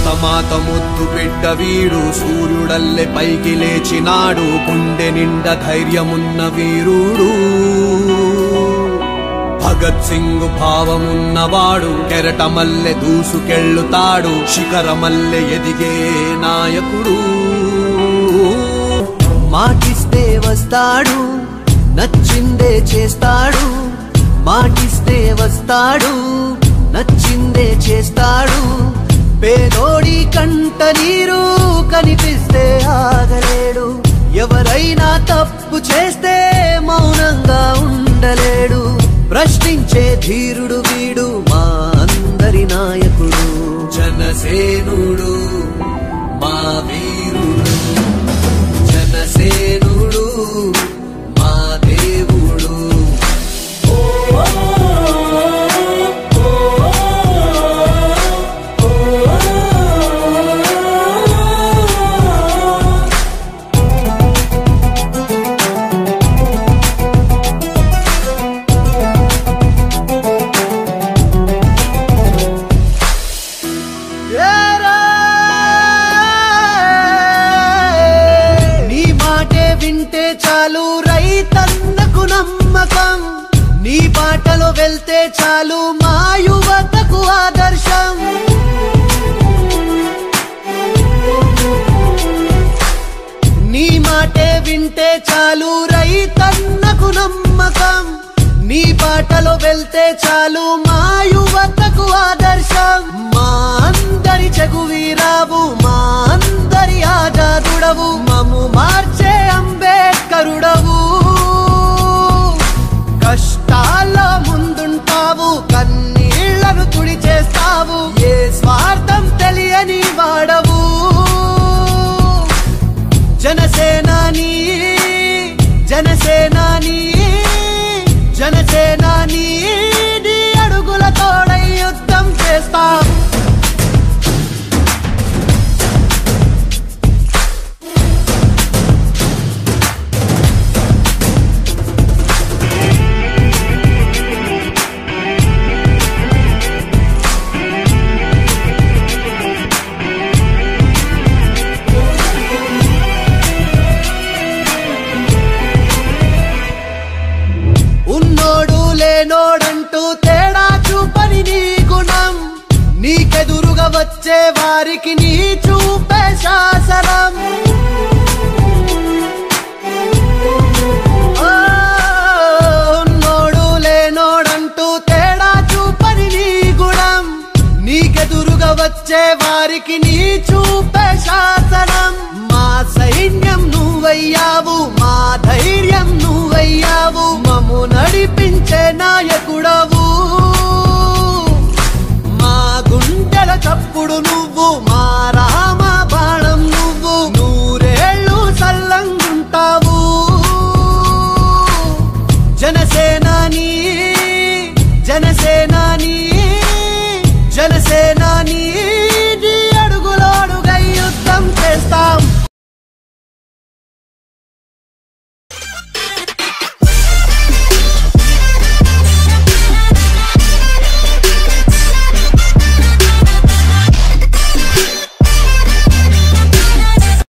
భరతమాత ముద్దు బిడ్డ వీడు సూర్యుడల్లె పైకి లేచినాడు గుండె నిండా ధైర్యమున్న వీరుడు భగత్ సింగ్ భావమున్నవాడు కెరటమల్లె దూసుకెళ్ళుతాడు శిఖరమల్లె ఎదిగే నాయకుడు మాటిస్తే వస్తాడు నచ్చిందే చేస్తాడు మాటిస్తే వస్తాడు నచ్చిందే చేస్తాడు పేదోడి కంట నీరు కనిపిస్తే ఆగలేడు ఎవరైనా తప్పు చేస్తే మౌనంగా ఉండలేడు ప్రశ్నించే ధీరుడు వీడు మా అందరి నాయకుడు జనసేనుడు మా వీరుడు జనసేనుడు మా దేవుడు నీ మాటే వింటే చాలు రైతన్నకు నమ్మకం నీ బాటలో వెళ్తే చాలు మా యువతకు ఆదర్శం నీ మాటే వింటే చాలు రైతన్నకు నమ్మకం నీ బాటలో వెళ్తే చాలు మా యువతకు ఆదర్శం మా అందరి చెగువీరావు మా అందరి ఆజాదుడవు మము మార్చే అంబేద్కరుడవు కష్టాల్లో ముందుంటావు కన్నీళ్లను తుడిచేస్తావు ఏ స్వార్థం తెలియని వాడవు జనసేనాని జనసేనాని జనసేనాని నీ అడుగుల తోడై యుద్ధం చేస్తాం ఉన్నోడు లేనోడంటూ తేడా చూపని నీ గుణం నీకెదురుగా వచ్చే వారికి నీ చూపే శాసనం ఆ, ఉన్నోడు లేనోడంటూ తేడా చూపని నీ గుణం నీకెదురుగా వచ్చే వారికి నీ చూపే శాసనం మా సైన్యం నువ్వయ్యావు మా ధైర్యం నువ్వయ్యావు మము నడిపించే నాయకుడవు మా గుండెల చప్పుడు నువ్వు